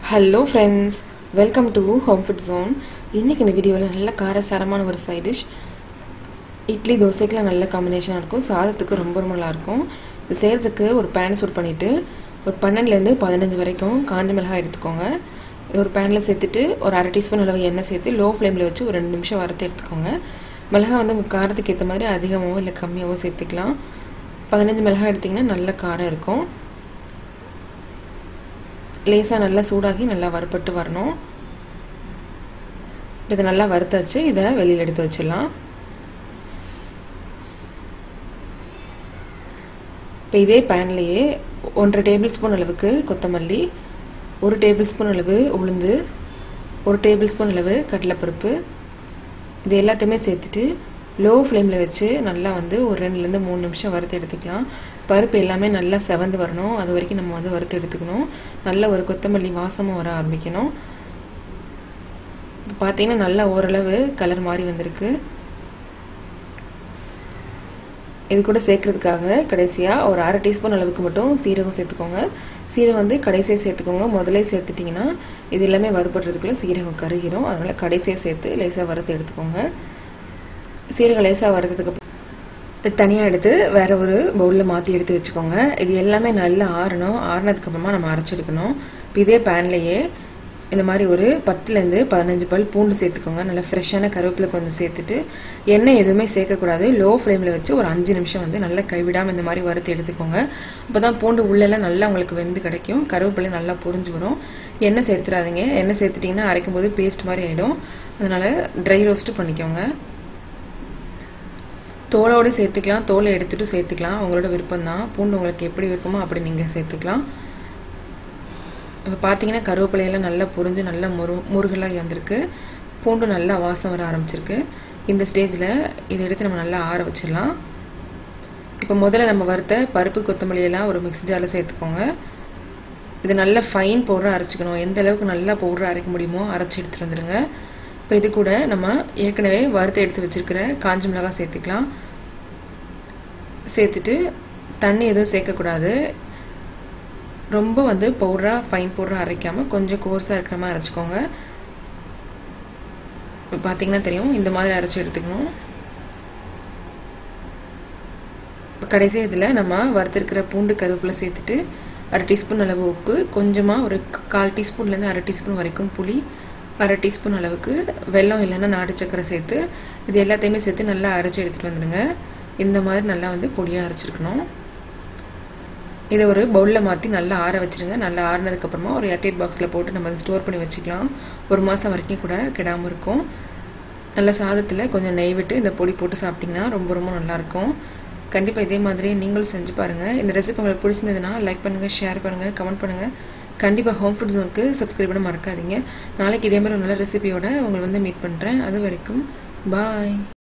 hello friends welcome to home food zone இன்றைக்கி இந்த வீடியோவில் நல்ல காரசாரமான ஒரு சைட் டிஷ் இட்லி தோசைக்கெலாம் நல்ல காம்பினேஷனாக இருக்கும் சாதத்துக்கு ரொம்ப ரொம்ப நல்லாயிருக்கும் இது செய்கிறதுக்கு ஒரு பேன் சூட் பண்ணிவிட்டு ஒரு பன்னெண்டுலேருந்து பதினஞ்சு வரைக்கும் காஞ்ச மிளகாய் எடுத்துக்கோங்க ஒரு பேனில் சேர்த்துட்டு ஒரு அரை டீஸ்பூன் அளவு எண்ணெய் சேர்த்து லோ ஃப்ளேமில் வச்சு ஒரு ரெண்டு நிமிஷம் வறுத்து எடுத்துக்கோங்க மிளகாய் வந்து உங்கள் காரத்துக்கு ஏற்ற மாதிரி அதிகமாகவோ இல்லை கம்மியாகவோ சேர்த்துக்கலாம் பதினஞ்சு மிளகாய் எடுத்திங்கன்னா நல்ல காரம் இருக்கும் லேசாக நல்லா சூடாகி நல்லா வறுப்பட்டு வரணும் இதை நல்லா வறுத்தாச்சு இதை வெளியில் எடுத்து வச்சிடலாம் இப்போ இதே பேன்லேயே ஒன்றரை டேபிள் ஸ்பூன் அளவுக்கு கொத்தமல்லி ஒரு டேபிள் ஸ்பூன் அளவு உளுந்து ஒரு டேபிள் ஸ்பூன் அளவு கடலைப்பருப்பு இது எல்லாத்தையுமே சேர்த்துட்டு லோ ஃப்ளேமில் வச்சு நல்லா வந்து ஒரு ரெண்டுலேருந்து மூணு நிமிஷம் வறுத்து எடுத்துக்கலாம் பருப்பு எல்லாமே நல்லா செவந்து வரணும் அது வரைக்கும் நம்ம வந்து வறுத்து எடுத்துக்கணும் நல்ல ஒரு கொத்தமல்லி வாசமும் வர ஆரம்பிக்கணும் இப்போ பார்த்தீங்கன்னா நல்லா ஓரளவு கலர் மாறி வந்திருக்கு இது கூட சேர்க்கறதுக்காக கடைசியாக ஒரு அரை டீஸ்பூன் அளவுக்கு மட்டும் சீரகம் சேர்த்துக்கோங்க சீரகம் வந்து கடைசியாக சேர்த்துக்கோங்க முதலே சேர்த்துட்டிங்கன்னா இது எல்லாமே வறுபடுறதுக்குள்ளே சீரகம் கருகிரும் அதனால் கடைசியாக சேர்த்து லேசாக வறுத்து எடுத்துக்கோங்க சீரகம் லேசாக வறுத்ததுக்கு தனியாக எடுத்து வேறு ஒரு பவுலில் மாற்றி எடுத்து வச்சுக்கோங்க இது எல்லாமே நல்லா ஆறணும் ஆறினதுக்கப்புறமா நம்ம அரைச்செடுக்கணும் இப்போ இதே பேன்லேயே இந்த மாதிரி ஒரு பத்துலேருந்து பதினஞ்சு பல் பூண்டு சேர்த்துக்கோங்க நல்லா ஃப்ரெஷ்ஷான கருவேப்பிலை கொஞ்சம் சேர்த்துட்டு எண்ணெய் எதுவுமே சேர்க்கக்கூடாது லோ ஃப்ளேமில் வச்சு ஒரு அஞ்சு நிமிஷம் வந்து நல்லா கைவிடாமல் இந்த மாதிரி வறுத்து எடுத்துக்கோங்க அப்போ தான் பூண்டு உள்ளெல்லாம் நல்லா உங்களுக்கு வெந்து கிடைக்கும் கருவேப்பிலை நல்லா புரிஞ்சு வரும் எண்ணெய் சேர்த்துடாதீங்க எண்ணெய் சேர்த்துட்டிங்கன்னா அரைக்கும் போது பேஸ்ட் மாதிரி ஆகிடும் அதனால் ட்ரை ரோஸ்ட்டு பண்ணிக்கோங்க தோலோடு சேர்த்துக்கலாம் தோலை எடுத்துகிட்டு சேர்த்துக்கலாம் உங்களோட விருப்பம் தான் பூண்டு உங்களுக்கு எப்படி விருப்பமோ அப்படி நீங்கள் சேர்த்துக்கலாம் இப்போ பார்த்தீங்கன்னா கருவேப்பிலையெல்லாம் நல்லா புரிஞ்சு நல்லா முரு முருகலாகி வந்திருக்கு பூண்டு நல்லா வாசம் வர ஆரம்பிச்சிருக்கு இந்த ஸ்டேஜில் இதை எடுத்து நம்ம நல்லா ஆற வச்சிடலாம் இப்போ முதல்ல நம்ம வறுத்த பருப்பு கொத்தமல்லியெல்லாம் ஒரு மிக்ஸி ஜாரில் சேர்த்துக்கோங்க இது நல்லா ஃபைன் பவுடராக அரைச்சிக்கணும் எந்த அளவுக்கு நல்லா பவுடராக அரைக்க முடியுமோ அரைச்சி எடுத்துகிட்டு வந்துடுங்க இப்போ இது கூட நம்ம ஏற்கனவே வறுத்து எடுத்து வச்சுருக்கிற காஞ்ச மிளகாய் சேர்த்துக்கலாம் சேர்த்துட்டு தண்ணி எதுவும் சேர்க்கக்கூடாது ரொம்ப வந்து பவுடராக ஃபைன் பவுடராக அரைக்காமல் கொஞ்சம் கோர்ஸாக இருக்கிற மாதிரி அரைச்சிக்கோங்க பார்த்தீங்கன்னா தெரியும் இந்த மாதிரி அரைச்சி எடுத்துக்கணும் கடைசி இதில் நம்ம வறுத்துருக்கிற பூண்டு கருவேப்பிலை சேர்த்துட்டு அரை டீஸ்பூன் அளவு உப்பு கொஞ்சமாக ஒரு கால் டீஸ்பூன்லேருந்து அரை டீஸ்பூன் வரைக்கும் புளி அரை டீஸ்பூன் அளவுக்கு வெல்லம் இல்லைன்னா நாட்டு சக்கரை சேர்த்து இது எல்லாத்தையுமே சேர்த்து நல்லா அரைச்சி எடுத்துகிட்டு வந்துடுங்க இந்த மாதிரி நல்லா வந்து பொடியாக அரைச்சிருக்கணும் இதை ஒரு பவுலில் மாற்றி நல்லா ஆற வச்சுருங்க நல்லா ஆறினதுக்கப்புறமா ஒரு ஏர்டைட் பாக்ஸில் போட்டு நம்ம அதை ஸ்டோர் பண்ணி வச்சுக்கலாம் ஒரு மாதம் வரைக்கும் கூட கிடாமல் இருக்கும் நல்ல சாதத்தில் கொஞ்சம் நெய் விட்டு இந்த பொடி போட்டு சாப்பிட்டிங்கன்னா ரொம்ப ரொம்ப நல்லாயிருக்கும் கண்டிப்பாக இதே மாதிரி நீங்களும் செஞ்சு பாருங்கள் இந்த ரெசிபி உங்களுக்கு பிடிச்சிருந்ததுன்னா லைக் பண்ணுங்கள் ஷேர் பண்ணுங்கள் கமெண்ட் பண்ணுங்கள் கண்டிப்பாக ஹோம் ஃபுட் ஜோனுக்கு சப்ஸ்கிரைப் பண்ண மறக்காதீங்க நாளைக்கு இதே மாதிரி ஒரு நல்ல ரெசிபியோட உங்களை வந்து மீட் பண்ணுறேன் அது வரைக்கும் பாய்